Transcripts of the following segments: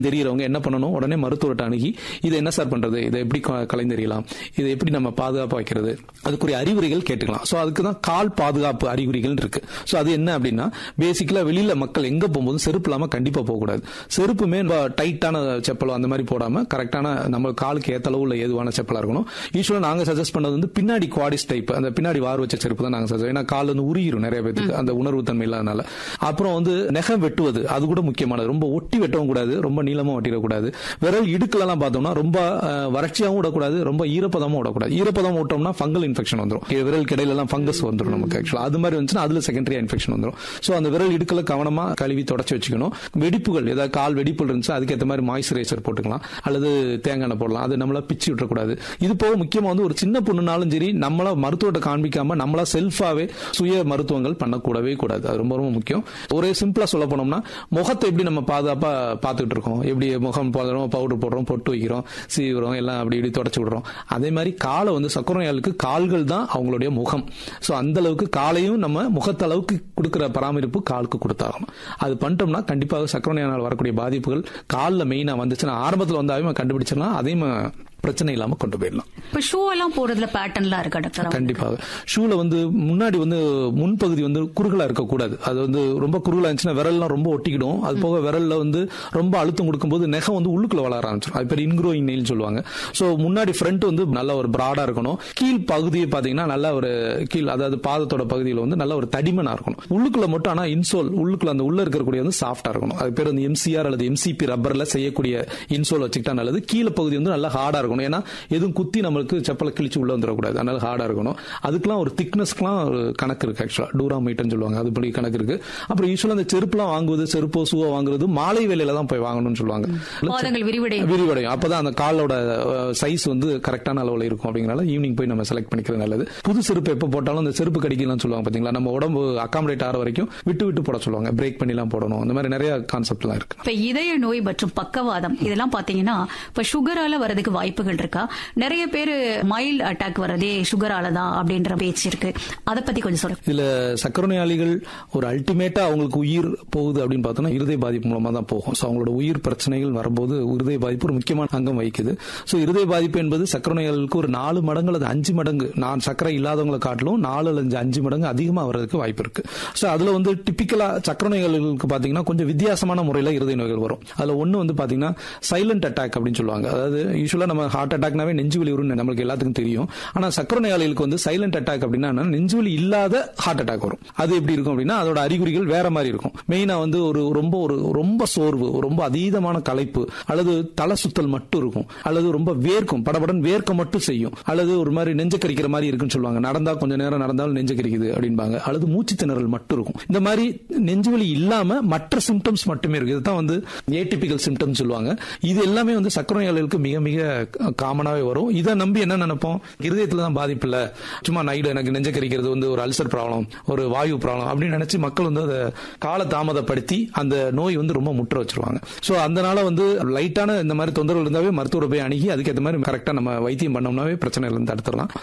தெரியறவங்க என்ன பண்ணணும் உடனே மருத்துவர்கிட்ட அணுகி இதை என்ன சார் பண்றது இதை எப்படி க- கலைந்தெறியலாம் இதை எப்படி நம்ம பாதுகாப்பா வைக்கிறது அதுக்குரிய அறிவுரைகள் கேட்டுக்கலாம் சோ அதுக்கு தான் கால் பாதுகாப்பு அறிகுறிகள் இருக்கு சோ அது என்ன அப்படின்னா பேசிக்கலா வெளியில மக்கள் எங்க போகும்போது செருப்பு இல்லாம கண்டிப்பா போகக்கூடாது செருப்புமே ரொம்ப டைட்டான செப்பலோ அந்த மாதிரி போடாம கரெக்டான நம்ம காலுக்கு ஏத்த அளவு உள்ள ஏதுவான செப்பலா இருக்கணும் யூஸ்வலா நாங்க சஜஸ்ட் பண்ணது வந்து பின்னாடி குவாடிஸ் டைப் அந்த பின்னாடி வார் வச்ச செருப்பு தான் நாங்க சஜஸ்ட் ஏன்னா கால் வந்து உருகிரும் நிறைய பேருக்கு அந்த உணர்வு தன்மை இல்லாதனால அப்புறம் வந்து நெகம் வெட்டுவது அது கூட முக்கியமானது ரொம்ப ஒட்டி வெட்டவும் கூடாது ரொம்ப நீளமா வெட்டிடக்கூடாது விரல் இடுக்கெல்லாம் பார்த்தோம்னா ரொம்ப அஹ், வறட்சியாவும் விடக்கூடாது ரொம்ப ஈரப்பதமும் விடக்கூடாது ஈரப்பதம் விட்டோம்னா ஃபங்கல் இன்ஃபெக்ஷன் வந்துடும் விரல் கிடையில எல்லாம் ஃபங்கஸ் வந்துடும் நமக்கு ஆக்சுவலா அது மாதிரி வந்துச்சுன்னா அதுல செகண்டரி இன்ஃபெக்ஷன் வந்துடும் சோ அந்த விரல் இடுக்கல கவனமா கழுவி தொடச்சு வச்சுக்கணும் வெடிப்புகள் ஏதாவது கால் வெடிப்புகள் இருந்துச்சு அதுக்கேற்ற மாதிரி மாய்ஸ்சரைசர் போட்டுக்கலாம் அல்லது தேங்காய் எண்ணெய் போடலாம் அது நம்மள பிச்சு விட்டுறக்கூடாது இது போக முக்கியமா வந்து ஒரு சின்ன பொண்ணுனாலும் சரி நம்மள மருத்துவத்தை காண்பிக்காம நம்மளா செல்ஃபாவே சுய மருத்துவங்கள் பண்ணக்கூடவே கூடாது அது ரொம்ப ரொம்ப முக்கியம் ஒரே சிம்பிளா சொல்ல போனோம்னா முகத்தை எப்படி நம்ம பாதுகாப்பா பார்த்துட்டு இருக்கோம் எப்படி முகம் போடுறோம் பவுடர் போடுறோம் பொட்டு வைக்கிறோம் சீவுறோம் எல்லாம் அப்படி இப்படி தொடச்சு விடுறோம் அதே மாதிரி காலை வந்து சக்கரை நோயாளிக்கு கால்கள் தான் அவங்களுடைய முகம் சோ அந்த அளவுக்கு காலையும் நம்ம முகத்தளவுக்கு கொடுக்கிற பராமரிப்பு காலுக்கு கொடுத்தாகணும் அது பண்ணிட்டோம்னா கண்டிப்பாக சக்கரை நோயால் வரக்கூடிய பாதிப்புகள் காலில் மெயினா வந்துச்சுன்னா ஆரம்பத்தில் வந்தாவே கண்டுபிடிச்சிடலாம் அதையும் பிரச்சனை இல்லாம கொண்டு போயிடலாம் இப்ப ஷூ எல்லாம் போடுறதுல பேட்டர்ன்லாம் இருக்கா டாக்டர் கண்டிப்பாக ஷூல வந்து முன்னாடி வந்து முன்பகுதி வந்து குறுகலா இருக்கக்கூடாது அது வந்து ரொம்ப குறுகலா இருந்துச்சுன்னா விரல்லாம் ரொம்ப ஒட்டிக்கிடும் அது போக விரல்ல வந்து ரொம்ப அழுத்தம் கொடுக்கும்போது நெகம் வந்து உள்ளுக்குள்ள வளர ஆரம்பிச்சிடும் அது பேர் இன்க்ரோயிங் நெயில் சொல்லுவாங்க சோ முன்னாடி ஃப்ரண்ட் வந்து நல்ல ஒரு பிராடா இருக்கணும் கீழ் பகுதியை பாத்தீங்கன்னா நல்ல ஒரு கீழ் அதாவது பாதத்தோட பகுதியில் வந்து நல்ல ஒரு தடிமனா இருக்கணும் உள்ளுக்குள்ள மட்டும் ஆனா இன்சோல் உள்ளுக்குள்ள அந்த உள்ள இருக்கக்கூடிய வந்து சாஃப்டா இருக்கணும் அது பேர் வந்து எம்சிஆர் அல்லது எம்சிபி ரப்பர்ல செய்யக்கூடிய இன்சோல் வச்சுக்கிட்டா நல்லது கீழே பகுதி வந்து நல்லா ஹார்டா இருக்கணும் ஏன்னா எதுவும் குத்தி நம்மளுக்கு செப்பலை கிழிச்சு உள்ள வந்துடக்கூடாது அதனால ஹார்டா இருக்கணும் அதுக்கெல்லாம் ஒரு திக்னஸ்க்குலாம் ஒரு கணக்கு இருக்கு ஆக்சுவலா டூரா மீட்டர்னு சொல்லுவாங்க அது படி கணக்கு இருக்கு அப்புறம் யூஸ்வலா அந்த செருப்புலாம் வாங்குவது செருப்போ ஷூவோ வாங்குறது மாலை வேலையில தான் போய் வாங்கணும்னு சொல்லுவாங்க பாதங்கள் விரிவடையும் விரிவடையும் அப்பதான் அந்த காலோட சைஸ் வந்து கரெக்டான அளவுல இருக்கும் அப்படிங்கறனால ஈவினிங் போய் நம்ம செலக்ட் பண்ணிக்கிறது நல்லது புது செருப்பு எப்ப போட்டாலும் அந்த செருப்பு கடிக்கலாம் சொல்லுவாங்க பாத்தீங்களா நம்ம உடம்பு அகாமடேட் ஆகிற வரைக்கும் விட்டு விட்டு போட சொல்லுவாங்க பிரேக் பண்ணிலாம் போடணும் அந்த மாதிரி நிறைய கான்செப்ட்லாம் இருக்கு இப்ப இதய நோய் மற்றும் பக்கவாதம் இதெல்லாம் பாத்தீங்கன்னா இப்ப சுகரால வரதுக்கு வாய்ப்புகள் இருக்கா நிறைய பேர் மைல்ட் அட்டாக் வரதே சுகரால தான் அப்படின்ற பேச்சு இருக்கு அத பத்தி கொஞ்சம் சொல்லுங்க இதுல சக்கரை நோயாளிகள் ஒரு அல்டிமேட்டா அவங்களுக்கு உயிர் போகுது அப்படின்னு பார்த்தோம்னா இருதய பாதிப்பு மூலமா தான் போகும் ஸோ அவங்களோட உயிர் பிரச்சனைகள் வரும்போது இருதய பாதிப்பு ஒரு முக்கியமான அங்கம் வகிக்குது ஸோ இருதய பாதிப்பு என்பது சக்கரை நோயாளிகளுக்கு ஒரு நாலு மடங்கு அல்லது அஞ்சு மடங்கு நான் சக்கரை இல்லாதவங்களை காட்டிலும் நாலு அல்லது அஞ்சு மடங்கு அதிகமாக வர்றதுக்கு வாய்ப்பு இருக்கு ஸோ அதுல வந்து டிப்பிக்கலா சக்கரை நோயாளிகளுக்கு பாத்தீங்கன்னா கொஞ்சம் வித்தியாசமான முறையில் இருதய நோய்கள் வரும் அதுல ஒன்னு வந்து பாத்தீங்கன்னா சைலண்ட் அட்டாக் அப்படின்னு சொல்லுவாங்க அதாவது யூஸ்வலா நம்ம ஹார்ட் அட்டாக்னாவே நெஞ்சு வலி வரும்னு நம்மளுக்கு எல்லாத்துக்கும் தெரியும் ஆனா சக்கரை நோயாளிகளுக்கு வந்து சைலண்ட் அட்டாக் அப்படின்னா என்னன்னா, நெஞ்சு வலி இல்லாத ஹார்ட் அட்டாக் வரும் அது எப்படி இருக்கும் அப்படின்னா அதோட அறிகுறிகள் வேற மாதிரி இருக்கும் மெயினா வந்து ஒரு ரொம்ப ஒரு ரொம்ப சோர்வு ரொம்ப அதீதமான களைப்பு அல்லது தலை சுத்தல் மட்டும் இருக்கும் அல்லது ரொம்ப வேர்க்கும் படபடன் வேர்க்க மட்டும் செய்யும் அல்லது ஒரு மாதிரி நெஞ்ச கரிக்கிற மாதிரி இருக்குன்னு சொல்லுவாங்க நடந்தா கொஞ்ச நேரம் நடந்தாலும் நெஞ்ச கரிக்குது அப்படின்பாங்க அல்லது மூச்சு திணறல் மட்டும் இருக்கும் இந்த மாதிரி நெஞ்சு வலி இல்லாம மற்ற சிம்டம்ஸ் மட்டுமே இருக்கு இதுதான் வந்து ஏடிபிக்கல் சிம்டம்ஸ் சொல்லுவாங்க இது எல்லாமே வந்து சக்கரை நோயாளிகளுக்கு மிக மிக காமனாவே வரும் இதை நம்பி என்ன நினைப்போம் இருதயத்துல தான் பாதிப்பு இல்ல சும்மா நைடு எனக்கு நெஞ்ச கரிக்கிறது வந்து ஒரு அல்சர் ப்ராப்ளம் ஒரு வாயு ப்ராப்ளம் அப்படின்னு நினைச்சு மக்கள் வந்து அதை கால தாமதப்படுத்தி அந்த நோய் வந்து ரொம்ப முற்ற வச்சிருவாங்க சோ அதனால வந்து லைட்டான இந்த மாதிரி தொந்தரவு இருந்தாவே மருத்துவரை போய் அணுகி அதுக்கேற்ற மாதிரி கரெக்டா நம்ம வைத்தியம் பண்ணோம்னாவே பிரச்சனையில இருந்து தடுத்துடலாம்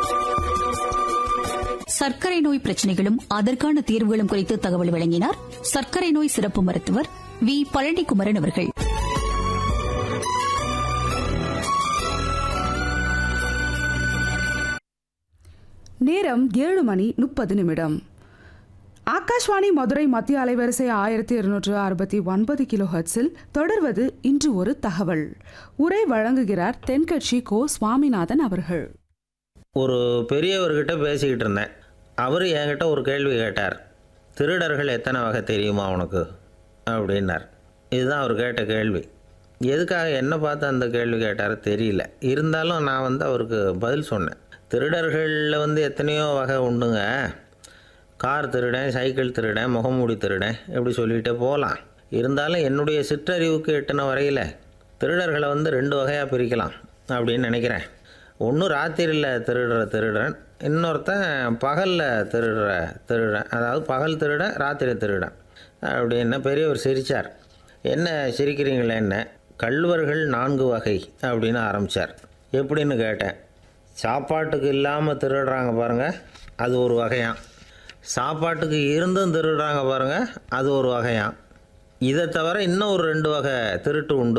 சர்க்கரை நோய் பிரச்சனைகளும் அதற்கான தீர்வுகளும் குறித்து தகவல் வழங்கினார் சர்க்கரை நோய் சிறப்பு மருத்துவர் வி பழனிக்குமரன் அவர்கள் நேரம் ஏழு மணி முப்பது நிமிடம் ஆகாஷ்வாணி மதுரை மத்திய அலைவரிசை ஆயிரத்தி இருநூற்று அறுபத்தி ஒன்பது கிலோ ஹெர்ட்ஸில் தொடர்வது இன்று ஒரு தகவல் உரை வழங்குகிறார் தென்கட்சி கோ சுவாமிநாதன் அவர்கள் ஒரு பெரியவர்கிட்ட பேசிக்கிட்டு இருந்தேன் அவர் என்கிட்ட ஒரு கேள்வி கேட்டார் திருடர்கள் எத்தனை வகை தெரியுமா உனக்கு அப்படின்னார் இதுதான் அவர் கேட்ட கேள்வி எதுக்காக என்ன பார்த்து அந்த கேள்வி கேட்டார் தெரியல இருந்தாலும் நான் வந்து அவருக்கு பதில் சொன்னேன் திருடர்களில் வந்து எத்தனையோ வகை உண்டுங்க கார் திருடன் சைக்கிள் திருடன் முகமூடி திருடன் இப்படி சொல்லிகிட்டே போகலாம் இருந்தாலும் என்னுடைய சிற்றறிவுக்கு எட்டின வரையில் திருடர்களை வந்து ரெண்டு வகையாக பிரிக்கலாம் அப்படின்னு நினைக்கிறேன் ஒன்று ராத்திரியில் திருடுற திருடன் இன்னொருத்தன் பகலில் திருடுற திருடன் அதாவது பகல் திருடன் ராத்திரி திருடன் அப்படின்னு பெரியவர் சிரித்தார் என்ன சிரிக்கிறீங்களே என்ன கள்வர்கள் நான்கு வகை அப்படின்னு ஆரம்பித்தார் எப்படின்னு கேட்டேன் சாப்பாட்டுக்கு இல்லாமல் திருடுறாங்க பாருங்கள் அது ஒரு வகையாம் சாப்பாட்டுக்கு இருந்தும் திருடுறாங்க பாருங்கள் அது ஒரு வகையாம் இதை தவிர இன்னும் ஒரு ரெண்டு வகை திருட்டு உண்டு